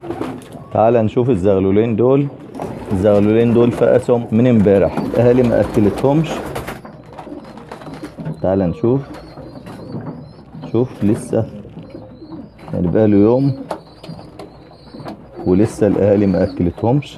تعال نشوف الزغلولين دول الزغلولين دول فقسهم من امبارح اهالي ما اكلتهمش تعال نشوف شوف لسه يعني بقاله يوم ولسه الاهالي ما اكلتهمش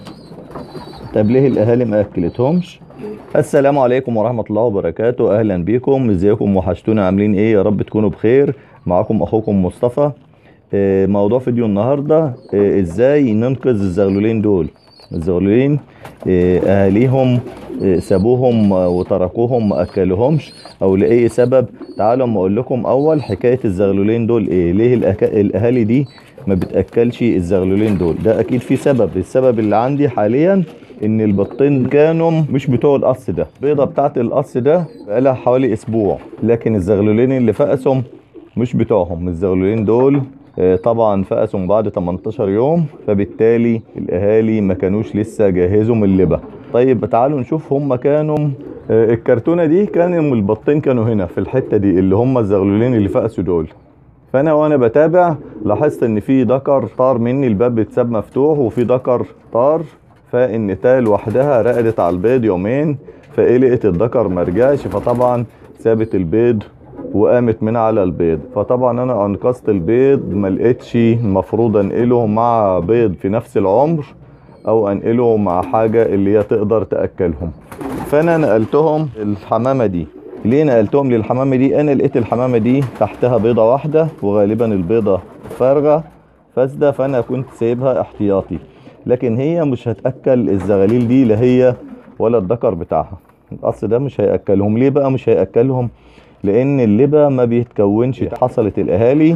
طب ليه الاهالي ما اكلتهمش السلام عليكم ورحمة الله وبركاته اهلا بيكم ازيكم وحشتونا عاملين ايه يا رب تكونوا بخير معاكم اخوكم مصطفى آه، موضوع فيديو النهاردة آه، ازاي ننقذ الزغلولين دول الزغلولين آه، اهاليهم آه، سابوهم آه، وتركوهم ما اكلوهمش او لاي سبب تعالوا اما اقول لكم اول حكاية الزغلولين دول ايه ليه الأكا... الاهالي دي ما بتاكلش الزغلولين دول ده اكيد في سبب السبب اللي عندي حاليا ان البطين كانوا مش بتوع القص ده البيضه بتاعت القص ده بقالها حوالي اسبوع لكن الزغلولين اللي فقسهم مش بتوعهم الزغلولين دول آه، طبعا فقسهم بعد 18 يوم فبالتالي الاهالي ما كانوش لسه جهزوا من اللبه طيب تعالوا نشوف هم كانوا آه، الكرتونه دي كانوا البطين كانوا هنا في الحته دي اللي هم الزغلولين اللي فقسوا دول فانا وانا بتابع لاحظت ان في ذكر طار مني الباب اتساب مفتوح وفي ذكر طار فالنتاية لوحدها رقدت على البيض يومين فقلقت الذكر مرجعش فطبعا سابت البيض وقامت من على البيض فطبعا انا انقذت البيض ما لقيتش المفروض انقله مع بيض في نفس العمر او انقله مع حاجة اللي هي تقدر تاكلهم فانا نقلتهم الحمامة دي ليه نقلتهم للحمامة دي انا لقيت الحمامة دي تحتها بيضة واحدة وغالبا البيضة فارغة فاسدة فانا كنت سايبها احتياطي لكن هي مش هتاكل الزغاليل دي لا هي ولا الذكر بتاعها القص ده مش هياكلهم ليه بقى مش هياكلهم لان اللبه ما بيتكونش حصلت الاهالي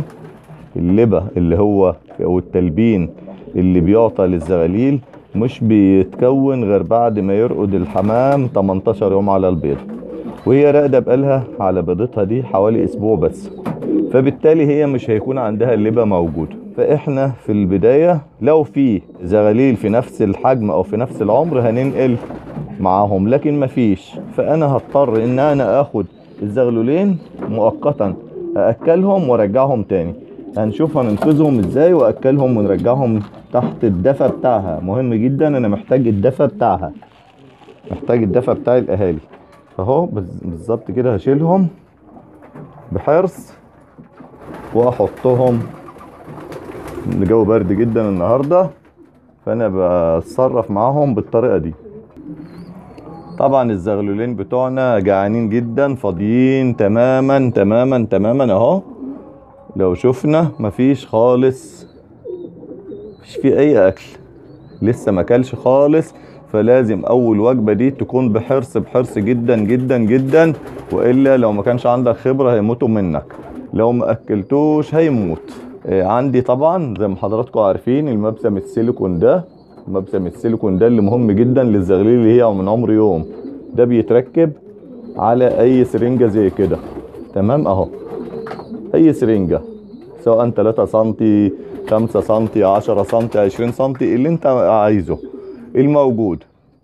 اللبه اللي هو او التلبين اللي بيعطى للزغاليل مش بيتكون غير بعد ما يرقد الحمام 18 يوم على البيض وهي راقده بقالها على بيضتها دي حوالي اسبوع بس فبالتالي هي مش هيكون عندها اللبه موجود فاحنا في البدايه لو في زغاليل في نفس الحجم او في نفس العمر هننقل معاهم لكن مفيش فانا هضطر ان انا اخد الزغلولين مؤقتا ااكلهم وارجعهم تاني هنشوف هننقذهم ازاي واكلهم ونرجعهم تحت الدفا بتاعها مهم جدا انا محتاج الدفا بتاعها محتاج الدفا بتاع الاهالي فاهو بز- بالظبط كده هشيلهم بحرص واحطهم الجو برد جدا النهارده فانا بتصرف معاهم بالطريقه دي طبعا الزغلولين بتوعنا جعانين جدا فاضيين تماما تماما تماما اهو لو شفنا مفيش خالص مفيش فيه اي اكل لسه ما اكلش خالص فلازم اول وجبه دي تكون بحرص بحرص جدا جدا جدا والا لو ما كانش عندك خبره هيموتوا منك لو ما اكلتوش هيموت آه، عندي طبعا زي ما حضراتكم عارفين المبسم السيليكون ده مبسم السيليكون ده اللي مهم جدا للزغليل اللي هي من عمر يوم ده بيتركب على اي سرنجه زي كده تمام اهو اي سرنجه سواء 3 سم 5 سم 10 سم 20 سم اللي انت عايزه الموجود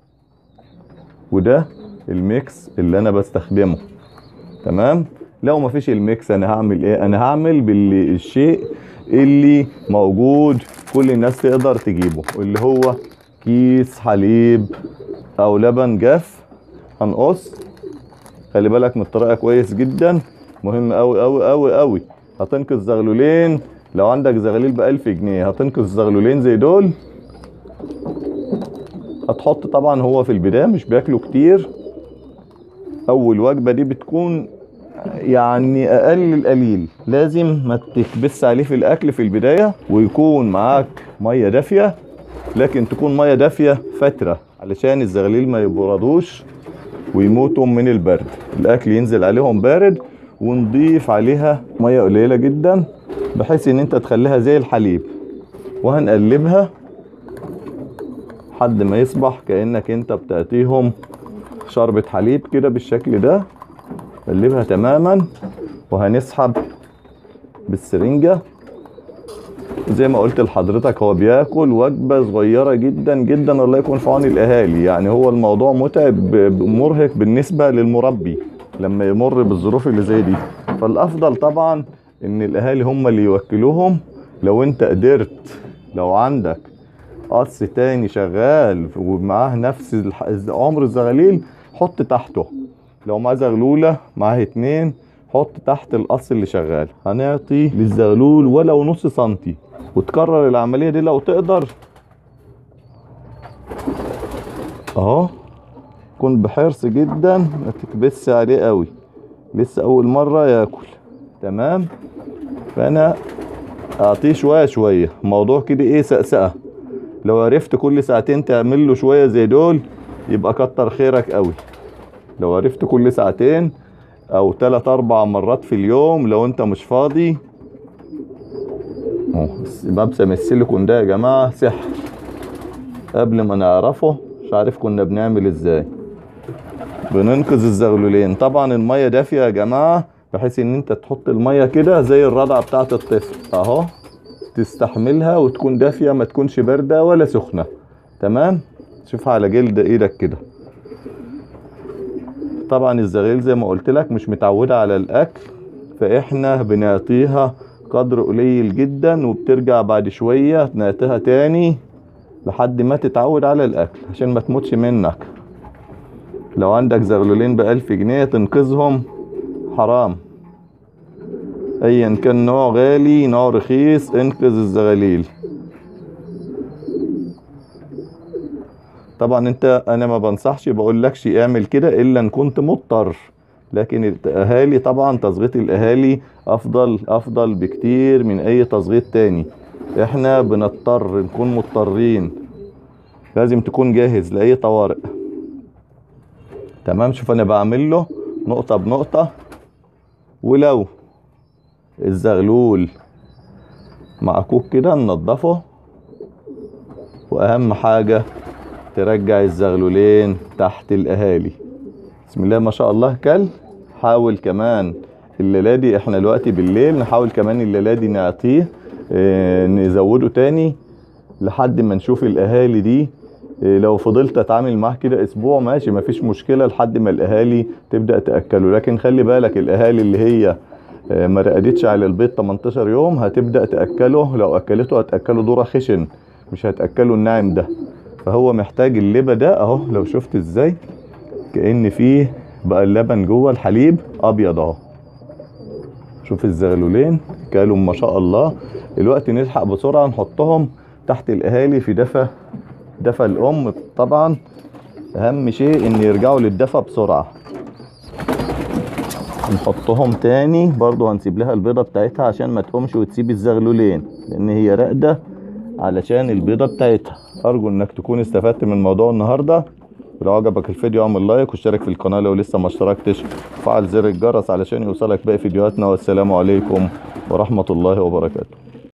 وده الميكس اللي انا بستخدمه تمام لو ما فيش الميكس انا هعمل ايه انا هعمل بالشيء اللي موجود كل الناس تقدر تجيبه اللي هو كيس حليب او لبن جاف هنقص خلي بالك من الطريقه كويس جدا مهم قوي قوي قوي قوي هتنقذ زغلولين لو عندك زغليل ب 1000 جنيه هتنقذ زغلولين زي دول هتحط طبعا هو في البدايه مش بياكلوا كتير اول وجبه دي بتكون يعني اقل القليل لازم ما تكبس عليه في الاكل في البدايه ويكون معاك ميه دافيه لكن تكون ميه دافيه فتره علشان الزغاليل ما يبردوش ويموتوا من البرد الاكل ينزل عليهم بارد ونضيف عليها ميه قليله جدا بحيث ان انت تخليها زي الحليب وهنقلبها لحد ما يصبح كانك انت بتعطيهم شربة حليب كده بالشكل ده قلبها تماما وهنسحب بالسرنجة زي ما قلت لحضرتك هو بياكل وجبة صغيرة جدا جدا الله يكون في عون الاهالي يعني هو الموضوع متعب ب- مرهق بالنسبة للمربي لما يمر بالظروف اللي زي دي فالافضل طبعا ان الاهالي هم اللي يوكلوهم لو انت قدرت لو عندك قص تاني شغال ومعاه نفس الح- عمر الزغاليل حط تحته لو معاه زغلولة معاه اتنين حط تحت القص اللي شغال هنعطي للزغلول ولو نص سنتي وتكرر العملية دي لو تقدر اهو كن بحرص جدا ما تكبس عليه قوي لسه اول مرة ياكل تمام فانا اعطيه شوية شوية موضوع كده ايه سقسقة لو عرفت كل ساعتين تعمل له شوية زي دول يبقى كتر خيرك قوي لو عرفت كل ساعتين او تلات اربع مرات في اليوم لو انت مش فاضي اهو ببسم السيليكون ده يا جماعة سحر قبل ما نعرفه مش عارف كنا بنعمل ازاي بننقذ الزغلولين طبعا المية دافية يا جماعة بحيث ان انت تحط المية كده زي الرضعة بتاعة الطفل اهو تستحملها وتكون دافية ما تكونش باردة ولا سخنة تمام شوفها على جلد ايدك كده طبعا الزغيل زي ما قلت لك مش متعودة على الاكل فاحنا بنعطيها قدر قليل جدا وبترجع بعد شوية نعطيها تاني لحد ما تتعود على الاكل عشان ما تموتش منك لو عندك زغلولين بألف جنيه تنقذهم حرام ايا كان نوع غالي نوع رخيص انقذ الزغاليل طبعا انت انا ما بنصحش بقول لكش اعمل كده الا ان كنت مضطر لكن الاهالي طبعا تصغيط الاهالي افضل افضل بكتير من اي تصغيط تاني احنا بنضطر نكون مضطرين لازم تكون جاهز لاي طوارئ تمام شوف انا بعمل له نقطة بنقطة ولو الزغلول معكوك كده ننضفه واهم حاجة ترجع الزغلولين تحت الاهالي بسم الله ما شاء الله كل حاول كمان الليلة دي احنا دلوقتي بالليل نحاول كمان الليلة دي نعطيه اه نزوده تاني لحد ما نشوف الاهالي دي اه لو فضلت اتعامل معاه كده اسبوع ماشي مفيش مشكلة لحد ما الاهالي تبدأ تأكله لكن خلي بالك الاهالي اللي هي اه ما رقدتش على البيض 18 يوم هتبدأ تأكله لو اكلته هتأكله ذرة خشن مش هتأكله الناعم ده فهو محتاج اللبة ده اهو لو شفت ازاي كأن فيه بقى اللبن جوه الحليب ابيض اهو شوف الزغلولين كالوا ما شاء الله الوقت نلحق بسرعة نحطهم تحت الاهالي في دفا دفا الام طبعا اهم شيء ان يرجعوا للدفا بسرعة نحطهم تاني برضو هنسيب لها البيضة بتاعتها عشان ما تقومش وتسيب الزغلولين لان هي راقدة علشان البيضة بتاعتها ارجو انك تكون استفدت من موضوع النهاردة ولو عجبك الفيديو اعمل لايك واشترك في القناة لو لسه ما اشتركتش وفعل زر الجرس علشان يوصلك باقي فيديوهاتنا والسلام عليكم ورحمة الله وبركاته